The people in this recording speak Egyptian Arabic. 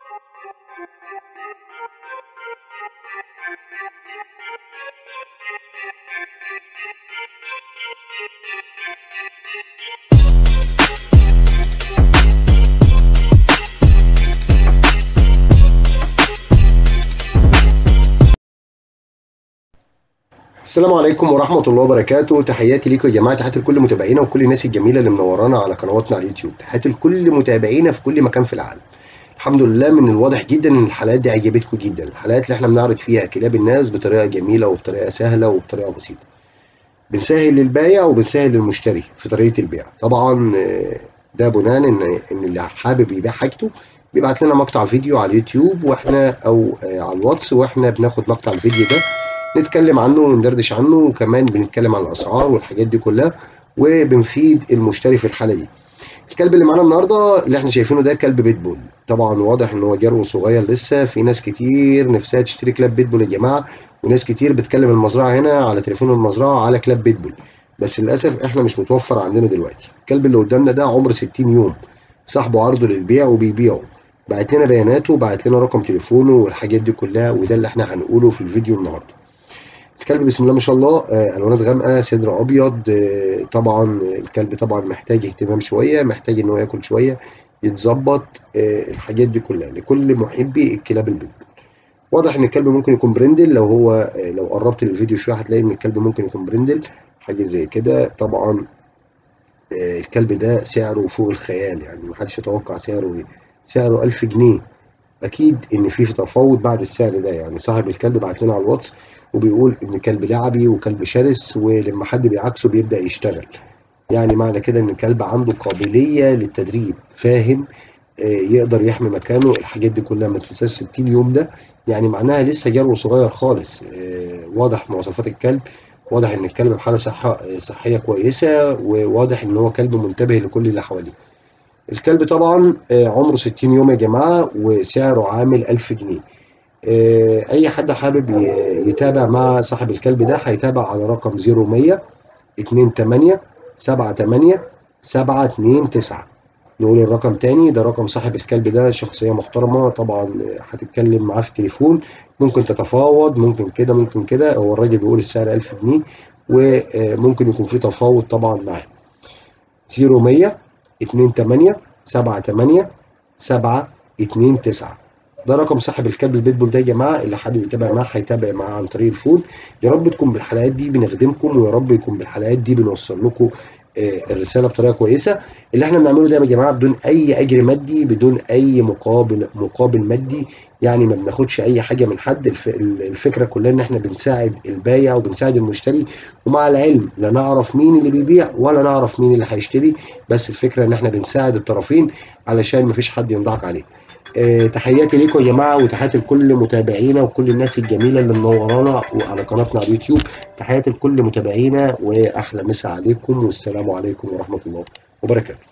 السلام عليكم ورحمة الله وبركاته تحياتي ليكم يا جماعة تحياتي لكل متابعينا وكل الناس الجميلة اللي منورانا على قنواتنا على اليوتيوب تحياتي لكل متابعينا في كل مكان في العالم الحمد لله من الواضح جدا ان الحلقات دي عجبتكم جدا الحلقات اللي احنا بنعرض فيها كلاب الناس بطريقة جميلة وبطريقة سهلة وبطريقة بسيطة بنسهل للبايع وبنسهل للمشتري في طريقة البيع طبعا ده بناء ان ان اللي حابب يبيع حاجته بيبعت لنا مقطع فيديو على اليوتيوب واحنا او على الواتس واحنا بناخد مقطع الفيديو ده نتكلم عنه وندردش عنه وكمان بنتكلم عن الاسعار والحاجات دي كلها وبنفيد المشتري في الحاله دي الكلب اللي معانا النهارده اللي احنا شايفينه ده كلب بيتبول طبعا واضح ان هو جرو صغير لسه في ناس كتير نفسها تشتري كلاب بيتبول يا جماعه وناس كتير بتكلم المزرعه هنا على تليفون المزرعه على كلاب بيتبول بس للاسف احنا مش متوفر عندنا دلوقتي الكلب اللي قدامنا ده عمر 60 يوم صاحبه عرضه للبيع وبيبيعه بعت لنا بياناته بعت لنا رقم تليفونه والحاجات دي كلها وده اللي احنا هنقوله في الفيديو النهارده الكلب بسم الله ما شاء الله الوانات غامقه صدر ابيض طبعا الكلب طبعا محتاج اهتمام شويه محتاج ان هو ياكل شويه يتظبط الحاجات دي كلها لكل محبي الكلاب البيت واضح ان الكلب ممكن يكون برندل لو هو لو قربت للفيديو شويه هتلاقي ان الكلب ممكن يكون برندل حاجه زي كده طبعا الكلب ده سعره فوق الخيال يعني محدش يتوقع سعره ايه سعره 1000 جنيه اكيد ان في تفاوض بعد السعر ده يعني صاحب الكلب بعت لنا على الواتس وبيقول ان كلب لعبي وكلب شرس ولما حد بيعكسه بيبدا يشتغل يعني معنى كده ان الكلب عنده قابليه للتدريب فاهم آه يقدر يحمي مكانه الحاجات دي كلها ما تنساش 60 يوم ده يعني معناها لسه جرو صغير خالص آه واضح مواصفات الكلب واضح ان الكلب بحاله صحه صحيه كويسه وواضح ان هو كلب منتبه لكل اللي حواليه الكلب طبعا آه عمره 60 يوم يا جماعه وسعره عامل 1000 جنيه اي حد حابب يتابع مع صاحب الكلب ده هيتابع على رقم 0100 28 78 729 نقول الرقم تاني ده رقم صاحب الكلب ده شخصية محترمة طبعا هتتكلم معاه في التليفون ممكن تتفاوض ممكن كده ممكن كده هو الراجل بيقول السعر 1000 جنيه وممكن يكون في تفاوض طبعا معاه 0100 28 78 729 ده رقم صاحب الكلب البيتبول ده يا جماعه اللي حابب يتابع معاه هيتابع معاه عن طريق الفون يا رب تكون بالحلقات دي بنخدمكم ويا رب يكون بالحلقات دي بنوصل لكم الرساله بطريقه كويسه اللي احنا بنعمله ده يا جماعه بدون اي اجر مادي بدون اي مقابل مقابل مادي يعني ما بناخدش اي حاجه من حد الفكره كلها ان احنا بنساعد البايع وبنساعد المشتري ومع العلم لا نعرف مين اللي بيبيع ولا نعرف مين اللي هيشتري بس الفكره ان احنا بنساعد الطرفين علشان ما فيش حد ينضحك عليه أه تحياتي ليكم يا جماعه وتحياتي لكل متابعينا وكل الناس الجميله اللي منورانا وعلى قناتنا على اليوتيوب تحياتي لكل متابعينا واحلى مسا عليكم والسلام عليكم ورحمه الله وبركاته